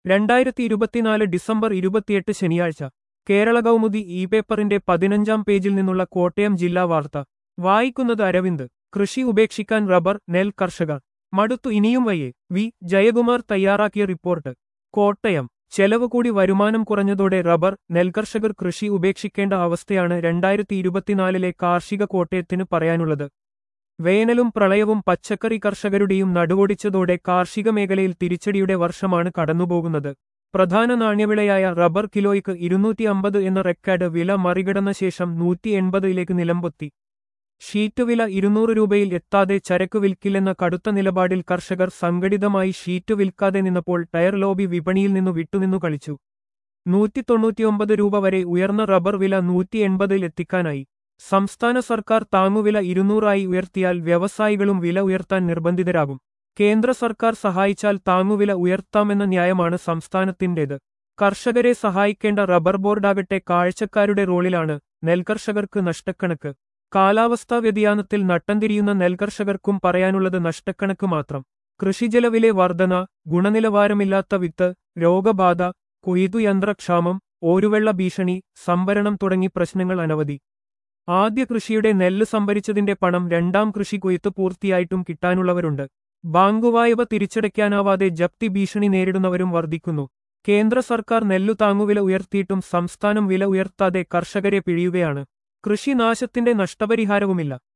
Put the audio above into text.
രണ്ടായിരത്തി ഇരുപത്തിനാല് ഡിസംബർ ഇരുപത്തിയെട്ട് ശനിയാഴ്ച കേരള കൗമുദി ഇ പേപ്പറിന്റെ പതിനഞ്ചാം പേജിൽ നിന്നുള്ള കോട്ടയം ജില്ലാ വാർത്ത വായിക്കുന്നത് അരവിന്ദ് കൃഷി ഉപേക്ഷിക്കാൻ റബ്ബർ നെൽ കർഷകർ മടുത്തു ഇനിയും വയ്യേ വി ജയകുമാർ തയ്യാറാക്കിയ റിപ്പോർട്ട് കോട്ടയം ചെലവ് കൂടി വരുമാനം കുറഞ്ഞതോടെ റബ്ബർ നെൽകർഷകർ കൃഷി ഉപേക്ഷിക്കേണ്ട അവസ്ഥയാണ് രണ്ടായിരത്തി ഇരുപത്തിനാലിലെ കാർഷിക കോട്ടയത്തിന് പറയാനുള്ളത് വേനലും പ്രളയവും പച്ചക്കറി കർഷകരുടെയും നടുവൊടിച്ചതോടെ കാർഷിക മേഖലയിൽ തിരിച്ചടിയുടെ വർഷമാണ് കടന്നുപോകുന്നത് പ്രധാന നാണ്യവിളയായ റബ്ബർ കിലോയ്ക്ക് ഇരുന്നൂറ്റി അമ്പത് എന്ന റെക്കോർഡ് വില മറികടന്ന ശേഷം നൂറ്റി എൺപതിലേക്ക് നിലംപൊത്തി ഷീറ്റ് വില ഇരുന്നൂറ് രൂപയിൽ എത്താതെ ചരക്ക് വിൽക്കില്ലെന്ന കടുത്ത നിലപാടിൽ കർഷകർ സംഘടിതമായി ഷീറ്റ് വിൽക്കാതെ നിന്നപ്പോൾ ടയർ ലോബി വിപണിയിൽ നിന്നു വിട്ടുനിന്നു കളിച്ചു നൂറ്റി തൊണ്ണൂറ്റിയൊമ്പത് രൂപ വരെ ഉയർന്ന റബ്ബർ വില നൂറ്റി എൺപതിൽ എത്തിക്കാനായി സംസ്ഥാന സർക്കാർ താങ്ങുവില ഇരുന്നൂറായി ഉയർത്തിയാൽ വ്യവസായികളും വില ഉയർത്താൻ നിർബന്ധിതരാകും കേന്ദ്ര സർക്കാർ സഹായിച്ചാൽ താങ്ങുവില ഉയർത്താമെന്ന ന്യായമാണ് സംസ്ഥാനത്തിന്റേത് കർഷകരെ സഹായിക്കേണ്ട റബ്ബർ ബോർഡാകട്ടെ കാഴ്ചക്കാരുടെ റോളിലാണ് നെൽകർഷകർക്ക് നഷ്ടക്കണക്ക് കാലാവസ്ഥാ വ്യതിയാനത്തിൽ നട്ടംതിരിയുന്ന നെൽകർഷകർക്കും പറയാനുള്ളത് നഷ്ടക്കണക്ക് മാത്രം കൃഷിജലവിലെ വർധന ഗുണനിലവാരമില്ലാത്ത വിത്ത് രോഗബാധ കൊയ്തുയന്ത്രക്ഷാമം ഓരുവെള്ള ഭീഷണി സംഭരണം തുടങ്ങി പ്രശ്നങ്ങൾ അനവധി ആദ്യ കൃഷിയുടെ നെല്ല് സംഭരിച്ചതിന്റെ പണം രണ്ടാം കൃഷി കൊയ്ത്ത് പൂർത്തിയായിട്ടും കിട്ടാനുള്ളവരുണ്ട് ബാങ്കുവായ്പ തിരിച്ചടയ്ക്കാനാവാതെ ജപ്തി ഭീഷണി നേരിടുന്നവരും വർദ്ധിക്കുന്നു കേന്ദ്ര സർക്കാർ നെല്ലു താങ്ങുവില ഉയർത്തിയിട്ടും സംസ്ഥാനം വില ഉയർത്താതെ കർഷകരെ പിഴിയുകയാണ് കൃഷിനാശത്തിന്റെ നഷ്ടപരിഹാരവുമില്ല